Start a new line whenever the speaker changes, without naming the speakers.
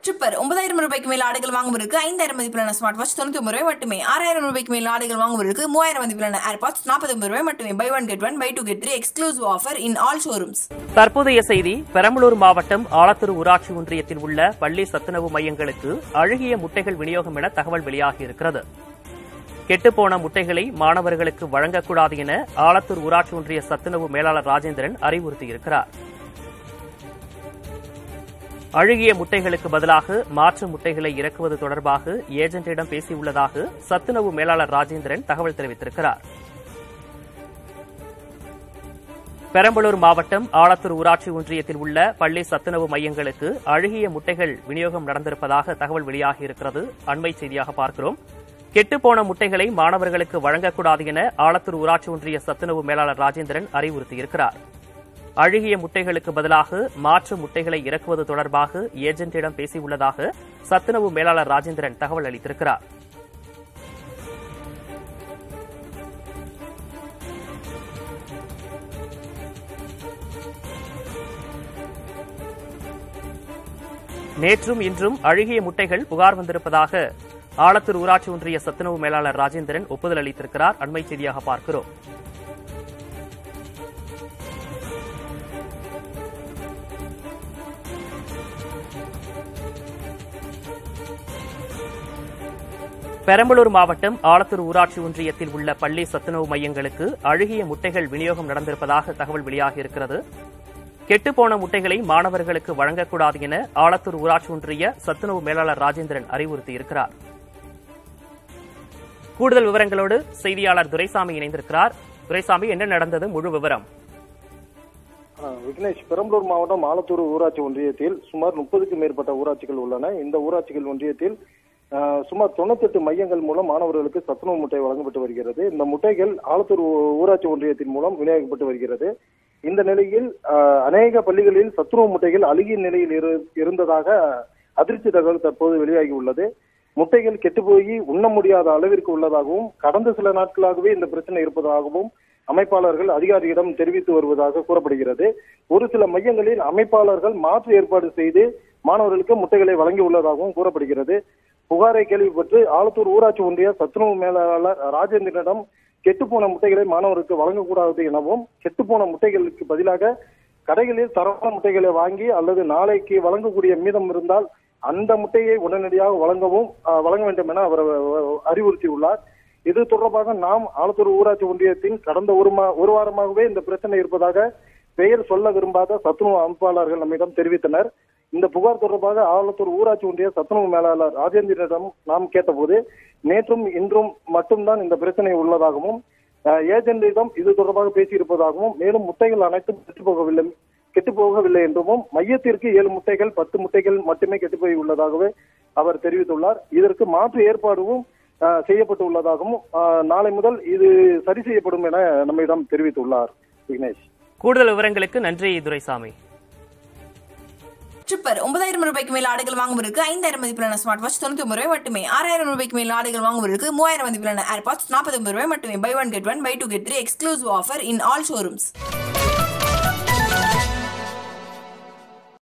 tripper ஒன்பதாயிரம் ரூபாய்க்கு மேல் ஆடைகள் வாங்குவதற்கு ஐந்தாயிரம் மதிப்பிலான ஸ்மார்ட் வாட்ச் தொண்ணூத்தி ஒன்பது ரூபாய் மட்டுமே ஆறாயிரம் ரூபாய்க்கு மேல் ஆடைகள் வாங்குவதற்கு மூவாயிரம் மதிப்பிலான ஏர்பாட்ஸ் நாற்பத்தி ஒன்பது ரூபாய் மட்டுமே buy one get one buy two get three exclusive offer in all showrooms
தற்போதைய செய்தி பெரம்பலூர் மாவட்டம் ஆலத்தூர் ஊராட்சி ஒன்றியத்தில் உள்ள பள்ளி சத்துணவு மையங்களுக்கு அழுகிய முட்டைகள் விநியோகம் என தகவல் வெளியாகியிருக்கிறது கெட்டுப்போன முட்டைகளை மாணவர்களுக்கு வழங்கக்கூடாது என ஆலத்தூர் ஊராட்சி ஒன்றிய சத்துணவு மேலாளர் ராஜேந்திரன் அறிவுறுத்தியிருக்கிறார் அழுகிய முட்டைகளுக்கு பதிலாக மாற்று முட்டைகளை இறக்குவது தொடர்பாக ஏஜென்ட்டிடம் பேசியுள்ளதாக சத்துணவு மேலாளர் ராஜேந்திரன் தகவல் தெரிவித்திருக்கிறார் பெரம்பலூர் மாவட்டம் ஆலத்தூர் ஊராட்சி ஒன்றியத்தில் உள்ள பள்ளி சத்துணவு மையங்களுக்கு அழுகிய முட்டைகள் விநியோகம் நடந்திருப்பதாக தகவல் வெளியாகியிருக்கிறது அண்மை செய்தியாக பார்க்கிறோம் கெட்டுப்போன முட்டைகளை மாணவர்களுக்கு வழங்கக்கூடாது என ஆலத்தூர் ஊராட்சி ஒன்றிய சத்துணவு மேலாளர் ராஜேந்திரன் அறிவுறுத்தியிருக்கிறார் அழுகிய முட்டைகளுக்கு பதிலாக மாற்று முட்டைகளை இறக்குவது தொடர்பாக ஏஜென்ட்டிடம் பேசியுள்ளதாக சத்துணவு மேலாளர் ராஜேந்திரன் தகவல் அளித்திருக்கிறார் நேற்றும் இன்றும் அழுகிய முட்டைகள் புகார் வந்திருப்பதாக ஆலத்தூர் ஊராட்சி ஒன்றிய சத்துணவு மேலாளர் ராஜேந்திரன் ஒப்புதல் அளித்திருக்கிறார் அண்மை செய்தியாக பார்க்கிறோம் பெரம்பலூர் மாவட்டம் ஆலத்தூர் ஊராட்சி ஒன்றியத்தில் உள்ள பள்ளி சத்துணவு மையங்களுக்கு அழுகிய முட்டைகள் விநியோகம் நடந்திருப்பதாக தகவல் வெளியாகியிருக்கிறது கெட்டுப்போன முட்டைகளை மாணவர்களுக்கு வழங்கக்கூடாது என ஆலத்தூர் ஊராட்சி ஒன்றிய சத்துணவு மேலாளர் ராஜேந்திரன் அறிவுறுத்தியிருக்கிறார் கூடுதல் விவரங்களோடு செய்தியாளர் துரைசாமி இணைந்திருக்கிறார் துரைசாமி என்ன நடந்தது முழு விவரம்
ஆ, விக்னேஷ் பெரம்பலூர் மாவட்டம் ஆலத்தூர் ஊராட்சி ஒன்றியத்தில் சுமார் முப்பதுக்கும் மேற்பட்ட ஊராட்சிகள் உள்ளன இந்த ஊராட்சிகள் ஒன்றியத்தில் ஆ, சுமார் தொண்ணூத்தெட்டு மையங்கள் மூலம் மாணவர்களுக்கு சத்துணவு முட்டை வழங்கப்பட்டு வருகிறது இந்த முட்டைகள் ஆலத்தூர் ஊ- ஊராட்சி ஒன்றியத்தின் மூலம் விநியோகிக்கப்பட்டு வருகிறது இந்த நிலையில் ஆ, அநேக பள்ளிகளில் சத்துணவு முட்டைகள் அழுகிய நிலையில் இரு- இருந்ததாக அதிர்ச்சி தகவல் தற்போது வெளியாகி உள்ளது முட்டைகள் கெட்டுப்போய் உண்ண முடியாத அளவிற்கு உள்ளதாகவும் கடந்த சில நாட்களாகவே இந்த பிரச்சனை இருப்பதாகவும் அமைப்பாளர்கள் அதிகாரியிடம் தெரிவித்து வருவதாக கூறப்படுகிறது ஒரு சில மையங்களில் அமைப்பாளர்கள் மாற்று ஏற்பாடு செய்து மாணவர்களுக்கு முட்டைகளை வழங்கி உள்ளதாகவும் கூறப்படுகிறது புகாரை கேள்விப்பட்டு ஆலத்தூர் ஊராட்சி ஒன்றிய சத்துணவு மேலாளர் ராஜேந்திரனிடம் கெட்டுப்போன முட்டைகளை மாணவருக்கு வழங்கக்கூடாது எனவும் கெட்டுப்போன முட்டைகளுக்கு பதிலாக கடைகளில் தரமான முட்டைகளை வாங்கி அல்லது நாளைக்கு வழங்கக்கூடிய மீதம் இருந்தால் அந்த முட்டையை உடனடியாக வழங்கவும் அஹ், வழங்க வேண்டும் என அவர் அஹ், அறிவுறுத்தியுள்ளார் இது தொடர்பாக நாம் ஆலத்தூர் ஊராட்சி ஒன்றியத்தின் கடந்த ஒரு மா ஒரு வாரமாகவே இந்த பிரச்சனை இருப்பதாக பெயர் சொல்ல விரும்பாத சத்துணவு அமைப்பாளர்கள் நம்மிடம் தெரிவித்தனர் இந்த புகார் தொடர்பாக ஆலத்தூர் ஊராட்சி ஒன்றிய சத்துணவு மேலாளர் ராஜேந்திரனிடம் நாம் கேட்டபோது நேற்றும் இன்றும் மட்டும்தான் இந்த பிரச்சனை உள்ளதாகவும் அஹ், ஏஜென்டிடம் இது தொடர்பாக பேசியிருப்பதாகவும் மேலும் முட்டைகள் அனைத்தும் கெட்டுப் போகவில்லை கெட்டுப் போகவில்லை என்றும் மையத்திற்கு ஏழு முட்டைகள் பத்து முட்டைகள் மட்டுமே கெட்டுப்போய் உள்ளதாகவே அவர் தெரிவித்துள்ளார் இதற்கு மாற்று ஏற்பாடும் அஹ், செய்யப்பட்டு உள்ளதாகவும் அஹ், நாளை முதல் இது சரி செய்யப்படும் என நம்மிடம் தெரிவித்துள்ளார் விக்னேஷ்
கூடுதல் விவரங்களுக்கு நன்றி துரைசாமி
ட்ரிப்பர் ஒன்பதாயிரம் ரூபாய்க்கு மேல் ஆடைகள் வாங்குவதற்கு ஐந்தாயிரம் மதிப்பிலான ஸ்மார்ட் வாட்ச் தொண்ணூத்தி ஒன்பது ரூபாய் மட்டுமே ஆறாயிரம் ரூபாய்க்கு மேல் ஆடைகள் வாங்குவதற்கு மூவாயிரம் மதிப்பிலான ஏர்பாட்ஸ் நாற்பத்தி ஒன்பது ரூபாய் மட்டுமே buy one get one buy two get three exclusive offer in all showrooms